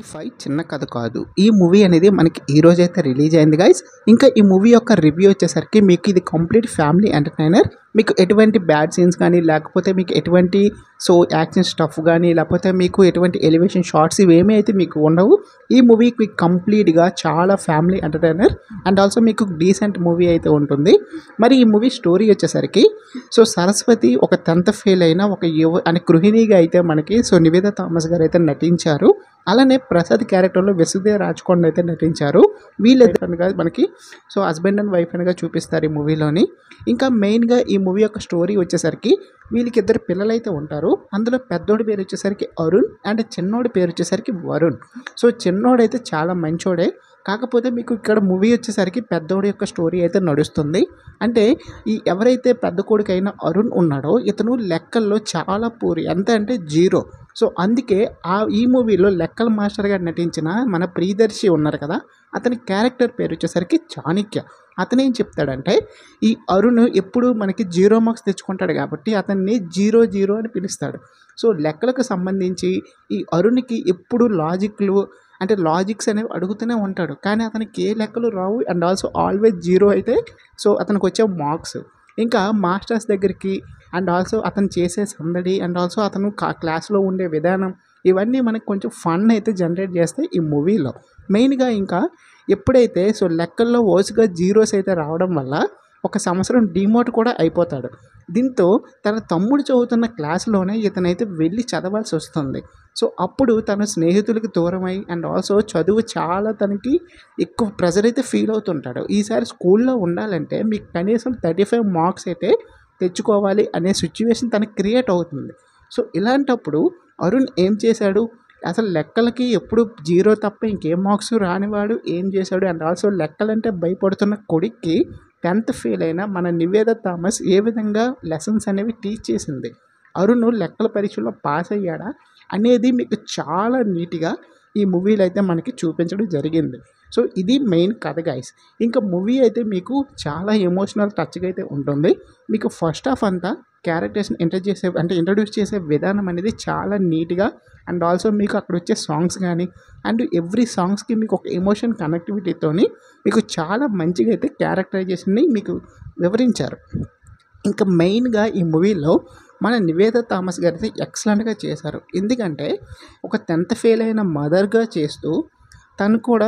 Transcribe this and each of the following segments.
five చిన్న కథ కాదు ఈ మూవీ అనేది మనకి ఈ రోజు అయితే రిలీజ్ అయింది గైస్ ఇంకా ఈ మూవీ యొక్క రివ్యూ వచ్చేసరికి మీకు ఇది కంప్లీట్ ఫ్యామిలీ ఎంటర్టైనర్ మీకు ఎటువంటి బ్యాడ్ సీన్స్ కానీ లేకపోతే మీకు ఎటువంటి సో యాక్షన్ స్టఫ్ కానీ లేకపోతే మీకు ఎటువంటి ఎలివేషన్ షార్ట్స్ ఇవేమీ అయితే మీకు ఉండవు ఈ మూవీ మీకు కంప్లీట్గా చాలా ఫ్యామిలీ ఎంటర్టైనర్ అండ్ ఆల్సో మీకు డీసెంట్ మూవీ అయితే ఉంటుంది మరి ఈ మూవీ స్టోరీ వచ్చేసరికి సో సరస్వతి ఒక టెన్త్ ఫెయిల్ అయిన ఒక యువ అని గృహిణిగా అయితే మనకి సో నివేద థామస్ గారు అయితే నటించారు అలానే ప్రసాద్ క్యారెక్టర్లో వసుదేవ్ రాజ్కొండ అయితే నటించారు వీళ్ళిద్దరుగా మనకి సో హస్బెండ్ అండ్ వైఫ్ అనగా చూపిస్తారు ఈ మూవీలోని ఇంకా మెయిన్గా ఈ మూవీ యొక్క స్టోరీ వచ్చేసరికి వీళ్ళకి ఇద్దరు పిల్లలు అయితే ఉంటారు అందులో పెద్దోడి పేరు వచ్చేసరికి అరుణ్ అండ్ చిన్నోడి పేరు వచ్చేసరికి వరుణ్ సో చిన్నోడైతే చాలా మంచోడే కాకపోతే మీకు ఇక్కడ మూవీ వచ్చేసరికి పెద్దోడి యొక్క స్టోరీ అయితే నడుస్తుంది అంటే ఈ ఎవరైతే పెద్ద కొడుకైన అరుణ్ ఉన్నాడో ఇతను లెక్కల్లో చాలా పూరి ఎంత అంటే జీరో సో అందుకే ఆ ఈ మూవీలో లెక్కల మాస్టర్గా నటించిన మన ప్రియదర్శి ఉన్నారు కదా అతని క్యారెక్టర్ పేరు వచ్చేసరికి చాణక్య అతను ఏం చెప్తాడంటే ఈ అరుణ్ ఎప్పుడు మనకి జీరో మార్క్స్ తెచ్చుకుంటాడు కాబట్టి అతన్ని జీరో జీరో అని పిలుస్తాడు సో లెక్కలకు సంబంధించి ఈ అరుణ్కి ఎప్పుడు లాజిక్లు అంటే లాజిక్స్ అనేవి అడుగుతూనే ఉంటాడు కానీ అతనికి ఏ లెక్కలు రావు అండ్ ఆల్సో ఆల్వేస్ జీరో అయితే సో అతనికి వచ్చే మార్క్స్ ఇంకా మాస్టర్స్ దగ్గరికి అండ్ ఆల్సో అతను చేసే సందడి అండ్ ఆల్సో అతను కా- క్లాస్లో ఉండే విధానం ఇవన్నీ మనకు కొంచెం ఫన్ అయితే జనరేట్ చేస్తాయి ఈ మూవీలో మెయిన్గా ఇంకా ఎప్పుడైతే సో లెక్కల్లో ఓసుగా జీరోస్ అయితే రావడం వల్ల ఒక సంవత్సరం డిమోట్ కూడా అయిపోతాడు దీంతో తన తమ్ముడు చదువుతున్న క్లాస్లోనే ఇతనైతే వెళ్ళి చదవాల్సి వస్తుంది సో అప్పుడు తన స్నేహితులకి దూరమై అండ్ ఆల్సో చదువు చాలా తనకి ఎక్కువ ప్రెజర్ అయితే ఫీల్ అవుతుంటాడు ఈసారి స్కూల్లో ఉండాలంటే మీకు కనీసం థర్టీ ఫైవ్ మార్క్స్ అయితే తెచ్చుకోవాలి అనే సిచ్యువేషన్ తనకి క్రియేట్ అవుతుంది సో ఇలాంటప్పుడు అరుణ్ ఏం చేశాడు అసలు లెక్కలకి ఎప్పుడు జీరో తప్ప ఇంకేం మార్క్స్ రానివాడు ఏం చేశాడు అండ్ ఆల్సో లెక్కలంటే భయపడుతున్న కొడుక్కి టెన్త్ ఫెయిల్ అయిన మన నివేద థామస్ ఏ విధంగా లెసన్స్ అనేవి టీచ్ చేసింది అరుణ్ లెక్కల పరీక్షలో పాస్ అయ్యాడా అనేది మీకు చాలా నీట్గా ఈ మూవీలో అయితే మనకి చూపించడం జరిగింది సో ఇది మెయిన్ కథ గైస్ ఇంకా మూవీ అయితే మీకు చాలా ఎమోషనల్ టచ్గా అయితే ఉంటుంది మీకు ఫస్ట్ హాఫ్ అంతా క్యారెక్టర్స్ని ఎంటర్ చేసే అంటే ఇంట్రడ్యూస్ చేసే విధానం అనేది చాలా నీట్గా అండ్ ఆల్సో మీకు అక్కడ వచ్చే సాంగ్స్ కానీ అండ్ ఎవ్రీ సాంగ్స్కి మీకు ఒక ఎమోషన్ కనెక్టివిటీతోని మీకు చాలా మంచిగా అయితే క్యారెక్టరైజేషన్ని మీకు వివరించారు ఇంకా మెయిన్గా ఈ మూవీలో మన నివేద థామస్ గారు అయితే ఎక్సలెంట్గా చేశారు ఎందుకంటే ఒక టెన్త్ ఫెయిల్ అయిన మదర్గా చేస్తూ తను కూడా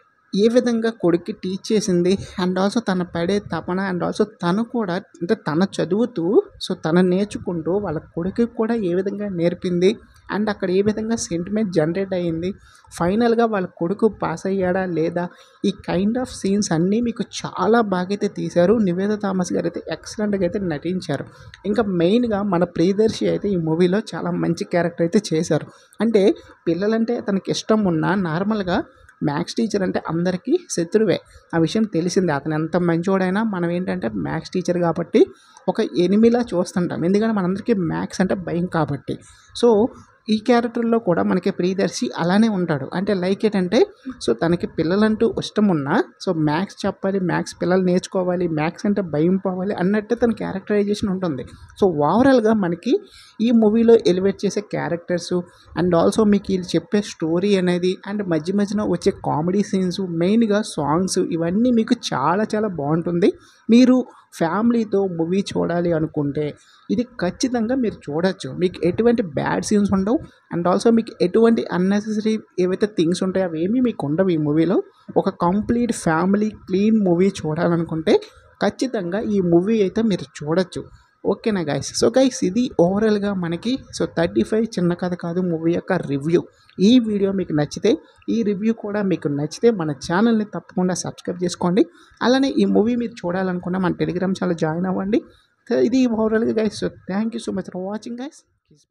ఏ విధంగా కొడుక్కి టీచ్ చేసింది అండ్ ఆల్సో తన పడే తపన అండ్ ఆల్సో తను కూడా అంటే తన చదువుతూ సో తను నేర్చుకుంటూ వాళ్ళ కొడుకుకి కూడా ఏ విధంగా నేర్పింది అండ్ అక్కడ ఏ విధంగా సెంటిమెంట్ జనరేట్ అయ్యింది ఫైనల్గా వాళ్ళ కొడుకు పాస్ అయ్యాడా లేదా ఈ కైండ్ ఆఫ్ సీన్స్ అన్నీ మీకు చాలా బాగా అయితే తీశారు నివేద థామస్ గారు అయితే ఎక్సలెంట్గా అయితే నటించారు ఇంకా మెయిన్గా మన ప్రియదర్శి అయితే ఈ మూవీలో చాలా మంచి క్యారెక్టర్ అయితే చేశారు అంటే పిల్లలంటే తనకి ఇష్టం ఉన్నా నార్మల్గా మ్యాథ్స్ టీచర్ అంటే అందరికీ శత్రువే ఆ విషయం తెలిసిందే అతను ఎంత మంచోడైనా మనం ఏంటంటే మ్యాథ్స్ టీచర్ కాబట్టి ఒక ఎనిమిలా చూస్తుంటాం ఎందుకంటే మనందరికీ మ్యాథ్స్ అంటే భయం కాబట్టి సో ఈ క్యారెక్టర్లో కూడా మనకి ప్రియదర్శి అలానే ఉంటాడు అంటే లైక్ ఏంటంటే సో తనకి పిల్లలంటూ ఇష్టం ఉన్నా సో మ్యాథ్స్ చెప్పాలి మ్యాథ్స్ పిల్లలు నేర్చుకోవాలి మ్యాథ్స్ అంటే భయం పోవాలి అన్నట్టు తన క్యారెక్టరైజేషన్ ఉంటుంది సో ఓవరాల్గా మనకి ఈ మూవీలో ఎలివేట్ చేసే క్యారెక్టర్స్ అండ్ ఆల్సో మీకు వీళ్ళు చెప్పే స్టోరీ అనేది అండ్ మధ్య మధ్యన వచ్చే కామెడీ సీన్స్ మెయిన్గా సాంగ్స్ ఇవన్నీ మీకు చాలా చాలా బాగుంటుంది మీరు ఫ్యామిలీతో మూవీ చూడాలి అనుకుంటే ఇది ఖచ్చితంగా మీరు చూడొచ్చు మీకు ఎటువంటి బ్యాడ్ సీన్స్ ఉండవు అండ్ ఆల్సో మీకు ఎటువంటి అన్నెసెసరీ ఏవైతే థింగ్స్ ఉంటాయో అవి ఏమీ మీకు ఉండవు ఈ మూవీలో ఒక కంప్లీట్ ఫ్యామిలీ క్లీన్ మూవీ చూడాలనుకుంటే ఖచ్చితంగా ఈ మూవీ అయితే మీరు చూడొచ్చు ఓకేనా గైస్ సో గైస్ ఇది ఓవరాల్గా మనకి సో థర్టీ ఫైవ్ చిన్న కథ కాదు మూవీ యొక్క రివ్యూ ఈ వీడియో మీకు నచ్చితే ఈ రివ్యూ కూడా మీకు నచ్చితే మన ఛానల్ని తప్పకుండా సబ్స్క్రైబ్ చేసుకోండి అలానే ఈ మూవీ మీరు చూడాలనుకున్న మన టెలిగ్రామ్ ఛానల్ జాయిన్ అవ్వండి సో ఇది ఓవరాల్గా guys so thank you so much for watching guys